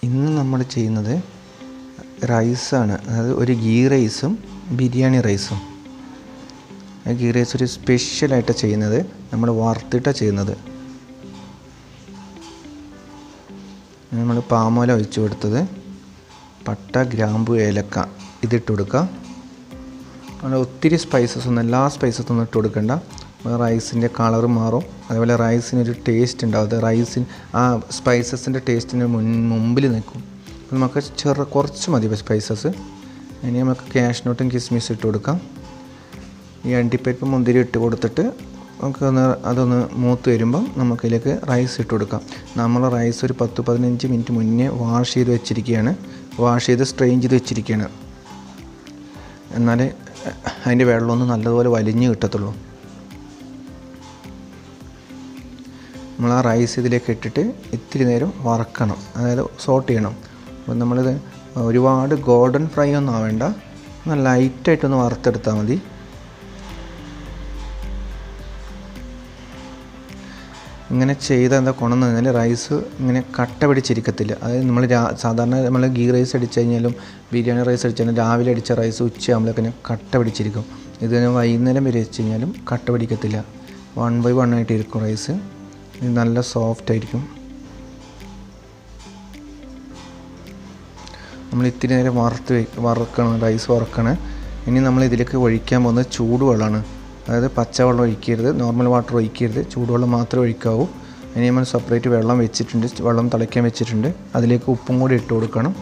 ഇന്ന് നമ്മൾ ചെയ്യുന്നത് റൈസാണ് അതായത് ഒരു ഗീ റൈസും ബിരിയാണി റൈസും ആ ഗീ റൈസ് ഒരു സ്പെഷ്യലായിട്ട് ചെയ്യുന്നത് നമ്മൾ വറുത്തിട്ടാണ് ചെയ്യുന്നത് നമ്മൾ പാമോല ഒഴിച്ചു കൊടുത്തത് പട്ട ഗ്രാമ്പു ഏലക്ക ഇതിട്ട് കൊടുക്കുക അങ്ങനെ ഒത്തിരി സ്പൈസസ് ഒന്നും എല്ലാ സ്പൈസസ് ഒന്നും ഇട്ട് കൊടുക്കണ്ട റൈസിൻ്റെ കളർ മാറും അതേപോലെ റൈസിനൊരു ടേസ്റ്റ് ഉണ്ടാവും അത് റൈസിന് ആ സ്പൈസസിൻ്റെ ടേസ്റ്റിന് മുൻ മുമ്പിൽ നിൽക്കും അപ്പോൾ നമുക്ക് ചെറു കുറച്ച് മതി സ്പൈസസ് ഇനി നമുക്ക് ക്യാഷ്നോട്ടും കിസ്മിസ് ഇട്ട് കൊടുക്കാം ഈ അണ്ടിപ്പരിപ്പ് മുന്തിരി ഇട്ട് കൊടുത്തിട്ട് നമുക്ക് ഒന്ന് അതൊന്ന് മൂത്ത് വരുമ്പം നമുക്കതിലേക്ക് റൈസ് ഇട്ട് കൊടുക്കാം നമ്മൾ റൈസ് ഒരു പത്ത് പതിനഞ്ച് മിനിറ്റ് മുന്നേ വാഷ് ചെയ്ത് വെച്ചിരിക്കുകയാണ് വാഷ് ചെയ്ത് സ്ട്രെയിൻ ചെയ്ത് വെച്ചിരിക്കുകയാണ് എന്നാൽ അതിൻ്റെ വെള്ളമൊന്നും നല്ലതുപോലെ വലിഞ്ഞ് കിട്ടത്തുള്ളൂ നമ്മൾ ആ റൈസ് ഇതിലേക്ക് ഇട്ടിട്ട് ഇത്തിരി നേരം വറക്കണം അതായത് സോട്ട് ചെയ്യണം അപ്പോൾ നമ്മളിത് ഒരുപാട് ഗോൾഡൻ ഫ്രൈ ഒന്നും ആവേണ്ട എന്നാൽ ലൈറ്റായിട്ടൊന്ന് വറുത്തെടുത്താൽ മതി ഇങ്ങനെ ചെയ്ത എന്താ ഗുണമെന്ന് പറഞ്ഞാൽ റൈസ് ഇങ്ങനെ കട്ട പിടിച്ചിരിക്കത്തില്ല അതായത് നമ്മൾ രാ സാധാരണ നമ്മൾ ഗീ റൈസ് അടിച്ചു കഴിഞ്ഞാലും ബിരിയാണി റൈസ് അടിച്ചു കഴിഞ്ഞാൽ രാവിലെ അടിച്ച റൈസ് ഉച്ചയാകുമ്പോഴേക്കിന് കട്ട പിടിച്ചിരിക്കും ഇത് വൈകുന്നേരം വരെ വെച്ച് കഴിഞ്ഞാലും കട്ട പിടിക്കത്തില്ല വൺ ബൈ വൺ ആയിട്ട് ഇരിക്കും റൈസ് ഇത് നല്ല സോഫ്റ്റ് ആയിരിക്കും നമ്മൾ ഇത്തിരി നേരം വറുത്ത് വെ വറുക്കണം റൈസ് വറുക്കണം ഇനി നമ്മൾ ഇതിലേക്ക് ഒഴിക്കാൻ പോകുന്നത് ചൂടുവെള്ളമാണ് അതായത് പച്ചവെള്ളം ഒഴിക്കരുത് നോർമൽ വാട്ടർ ഒഴിക്കരുത് ചൂടുവെള്ളം മാത്രമേ ഒഴിക്കാവൂ ഇനി നമ്മൾ സെപ്പറേറ്റ് വെള്ളം വെച്ചിട്ടുണ്ട് വെള്ളം തിളയ്ക്കാൻ വെച്ചിട്ടുണ്ട് അതിലേക്ക് ഉപ്പും കൂടി ഇട്ട് കൊടുക്കണം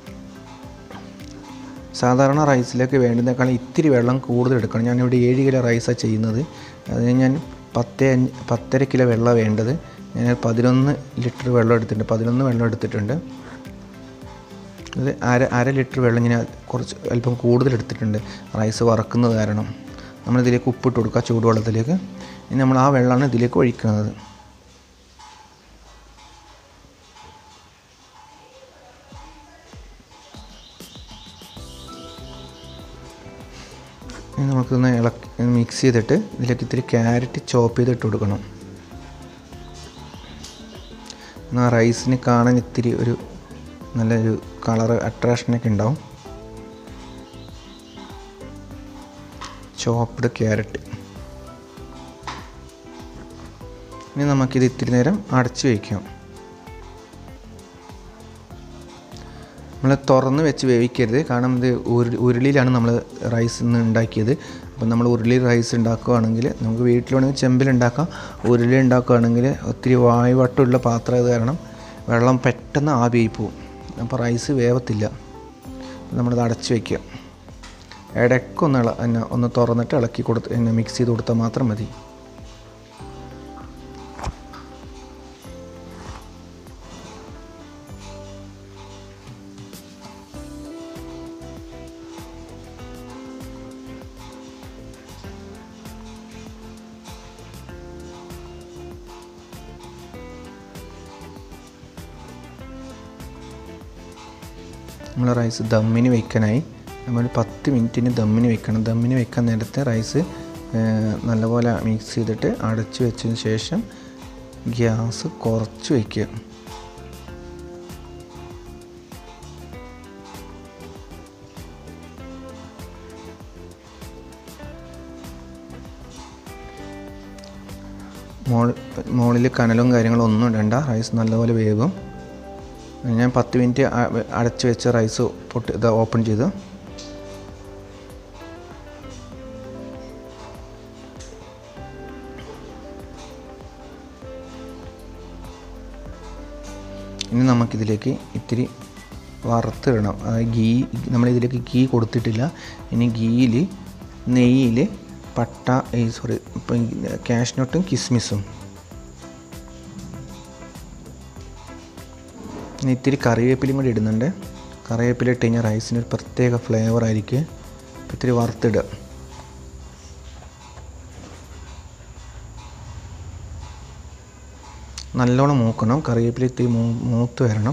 സാധാരണ റൈസിലേക്ക് വേണ്ടുന്നേക്കാളും ഇത്തിരി വെള്ളം കൂടുതൽ എടുക്കണം ഞാനിവിടെ ഏഴ് കിലോ റൈസാണ് ചെയ്യുന്നത് അതിന് ഞാൻ പത്ത് അഞ്ച് പത്തര കിലോ വെള്ളം വേണ്ടത് ഞാൻ പതിനൊന്ന് ലിറ്റർ വെള്ളം എടുത്തിട്ടുണ്ട് പതിനൊന്ന് വെള്ളം എടുത്തിട്ടുണ്ട് ഇത് അര അര ലിറ്റർ വെള്ളം ഞാൻ കുറച്ച് അല്പം കൂടുതൽ എടുത്തിട്ടുണ്ട് റൈസ് വറക്കുന്നത് കാരണം നമ്മളിതിലേക്ക് ഉപ്പിട്ട് കൊടുക്കുക ചൂടുവെള്ളത്തിലേക്ക് ഇനി നമ്മൾ ആ വെള്ളമാണ് ഇതിലേക്ക് ഒഴിക്കുന്നത് ഇനി നമുക്കൊന്ന് ഇളക്കി മിക്സ് ചെയ്തിട്ട് ഇതിലേക്ക് ഇത്തിരി ക്യാരറ്റ് ചോപ്പ് ചെയ്തിട്ട് കൊടുക്കണം എന്നാൽ റൈസിന് കാണാൻ ഇത്തിരി ഒരു നല്ലൊരു കളർ അട്രാക്ഷനൊക്കെ ഉണ്ടാവും ചോപ്ഡ് ക്യാരറ്റ് ഇനി നമുക്കിത് ഇത്തിരി നേരം അടച്ചു വയ്ക്കാം നമ്മൾ തുറന്ന് വെച്ച് വേവിക്കരുത് കാരണം ഇത് ഉരു ഉരുളിയിലാണ് നമ്മൾ റൈസ് ഇന്ന് ഉണ്ടാക്കിയത് അപ്പം നമ്മൾ ഉരുളി റൈസ് ഉണ്ടാക്കുകയാണെങ്കിൽ നമുക്ക് വീട്ടിൽ വേണമെങ്കിൽ ചെമ്പിലുണ്ടാക്കാം ഉരുളി ഉണ്ടാക്കുകയാണെങ്കിൽ ഒത്തിരി വായുവട്ടമുള്ള പാത്രം ഇത് കാരണം വെള്ളം പെട്ടെന്ന് ആവിയായി പോവും അപ്പോൾ റൈസ് വേവത്തില്ല നമ്മളിത് അടച്ച് വയ്ക്കുക ഇടയ്ക്കൊന്ന് ഇള എന്നെ ഒന്ന് തുറന്നിട്ട് ഇളക്കി കൊടുത്ത് എന്നെ മിക്സ് ചെയ്ത് കൊടുത്താൽ മാത്രം മതി നമ്മൾ റൈസ് ദമ്മിന് വെക്കാനായി നമ്മൾ പത്ത് മിനിറ്റിന് ദമ്മിന് വെക്കണം ദമ്മിന് വെക്കാൻ നേരത്തെ റൈസ് നല്ലപോലെ മിക്സ് ചെയ്തിട്ട് അടച്ചു വെച്ചതിന് ശേഷം ഗ്യാസ് കുറച്ച് വയ്ക്കുക മോൾ മുകളിൽ കനലും കാര്യങ്ങളും ഒന്നും ഇടണ്ട റൈസ് നല്ലപോലെ വേകും ഞാൻ പത്ത് മിനിറ്റ് അടച്ചു വെച്ച റൈസ് പൊട്ടി ഇത് ഓപ്പൺ ചെയ്തു ഇനി നമുക്കിതിലേക്ക് ഇത്തിരി വറുത്തിടണം അതായത് ഗീ നമ്മളിതിലേക്ക് ഗീ കൊടുത്തിട്ടില്ല ഇനി ഗീയിൽ നെയ്യിൽ പട്ട സോറി കാഷ്നട്ടും കിസ്മിസും ഇനി ഇത്തിരി കറിവേപ്പിലയും കൂടി ഇടുന്നുണ്ട് കറിവേപ്പില ഇട്ട് കഴിഞ്ഞാൽ റൈസിന് ഒരു പ്രത്യേക ഫ്ലേവർ ആയിരിക്കും ഇത്തിരി വറുത്തിടുക നല്ലോണം മൂക്കണം കറിവേപ്പില ഇത്തിരി മൂ മൂത്ത് വരണം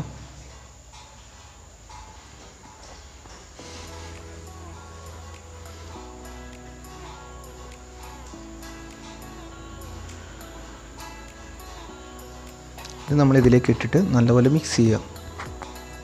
ഇത് നമ്മൾ ഇതിലേക്ക് ഇട്ടിട്ട് നല്ലപോലെ മിക്സ് ചെയ്യുക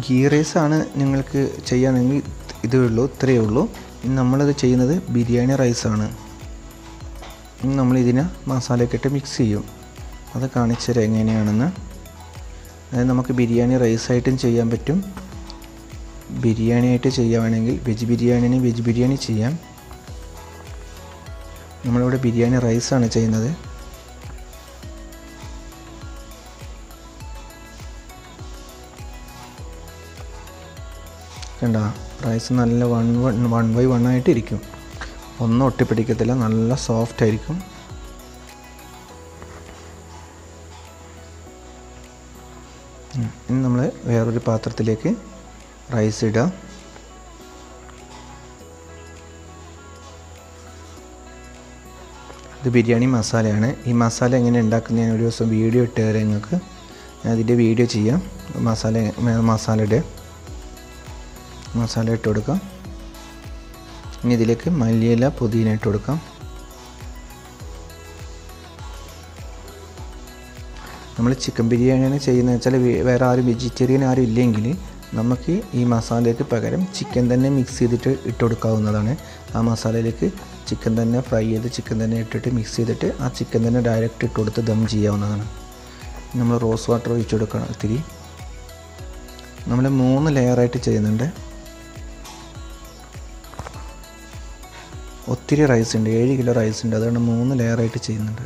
ഗീ റൈസാണ് നിങ്ങൾക്ക് ചെയ്യുകയാണെങ്കിൽ ഇതേ ഉള്ളൂ ഇത്രയേ ഉള്ളൂ ഇനി നമ്മളിത് ചെയ്യുന്നത് ബിരിയാണി റൈസാണ് ഇനി നമ്മളിതിനെ മസാലയൊക്കെ ഇട്ട് മിക്സ് ചെയ്യും അത് കാണിച്ചു തരാം എങ്ങനെയാണെന്ന് അതായത് നമുക്ക് ബിരിയാണി റൈസായിട്ടും ചെയ്യാൻ പറ്റും ബിരിയാണി ആയിട്ട് ചെയ്യുകയാണെങ്കിൽ വെജ് ബിരിയാണിന് വെജ് ബിരിയാണി ചെയ്യാം നമ്മളിവിടെ ബിരിയാണി റൈസാണ് ചെയ്യുന്നത് കണ്ട റൈസ് നല്ല one one one by one ആയിട്ട് ഇരിക്കും ഒന്നും ഒട്ടിപ്പിടിക്കത്തില്ല നല്ല സോഫ്റ്റ് ആയിരിക്കും ഉം. ഇനി നമ്മൾ വേറൊരു പാത്രത്തിലേക്ക് റൈസ് ഇടുക ഇത് ബിരിയാണി മസാലയാണ് ഈ മസാല എങ്ങനെ ഉണ്ടാക്കുന്നത് ഞാൻ ഒരു ദിവസം വീഡിയോ ഇട്ട് തരാം നിങ്ങൾക്ക് ഞാൻ അതിൻ്റെ വീഡിയോ ചെയ്യാം മസാല മസാലയുടെ മസാല ഇട്ട് കൊടുക്കാം ഇനി ഇതിലേക്ക് മല്ലിയില പുതിന ഇട്ട് കൊടുക്കാം നമ്മൾ ചിക്കൻ ബിരിയാണിയാണ് ചെയ്യുന്നത് വെച്ചാൽ വേ- വേറെ ആരും വെജിറ്റേറിയൻ ആരും ഇല്ലെങ്കിൽ നമുക്ക് ഈ മസാലയ്ക്ക് പകരം ചിക്കൻ തന്നെ മിക്സ് ചെയ്തിട്ട് ഇട്ട് കൊടുക്കാവുന്നതാണ് ആ മസാലയിലേക്ക് ചിക്കൻ തന്നെ ഫ്രൈ ചെയ്ത് ചിക്കൻ തന്നെ ഇട്ടിട്ട് മിക്സ് ചെയ്തിട്ട് ആ ചിക്കൻ തന്നെ ഡയറക്റ്റ് ഇട്ട് കൊടുത്ത് ദം ചെയ്യാവുന്നതാണ് നമ്മൾ റോസ് വാട്ടർ ഒഴിച്ചു കൊടുക്കണം ഇത്തിരി നമ്മൾ മൂന്ന് ലെയറായിട്ട് ചെയ്യുന്നുണ്ട് ഒത്തിരി റൈസ് ഉണ്ട് ഏഴ് കിലോ റൈസ് ഉണ്ട് അതുകൊണ്ട് മൂന്ന് ലെയറായിട്ട് ചെയ്യുന്നുണ്ട്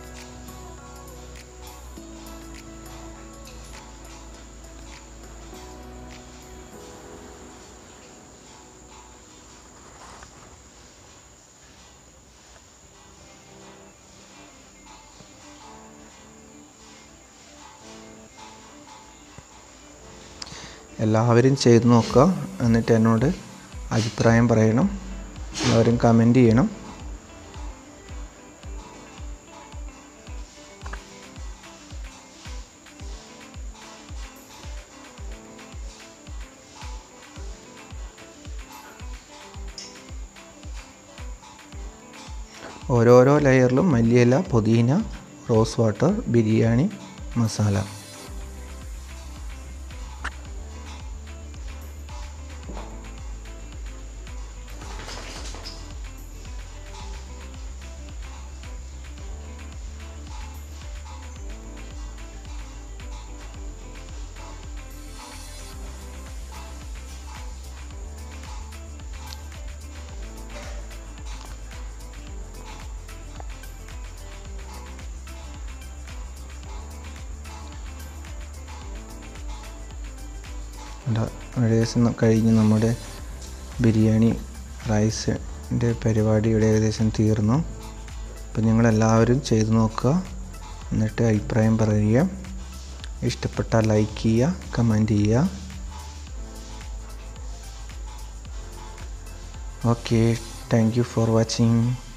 എല്ലാവരും ചെയ്ത് നോക്കുക എന്നിട്ട് എന്നോട് അഭിപ്രായം പറയണം എല്ലാവരും കമൻറ്റ് ചെയ്യണം ഓരോരോ ലെയറിലും മല്ലിയില പുതിന റോസ് വാട്ടർ ബിരിയാണി മസാല ഉണ്ട്. ഏകദേശം ന- കഴിഞ്ഞ് നമ്മുടെ ബിരിയാണി റൈസിൻ്റെ പരിപാടി ഇവിടെ ഏകദേശം തീർന്നു അപ്പം നിങ്ങളെല്ലാവരും ചെയ്ത് നോക്കുക എന്നിട്ട് അഭിപ്രായം പറയുക ഇഷ്ടപ്പെട്ടാൽ ലൈക്ക് ചെയ്യുക കമൻറ്റ് ചെയ്യുക okay thank you for watching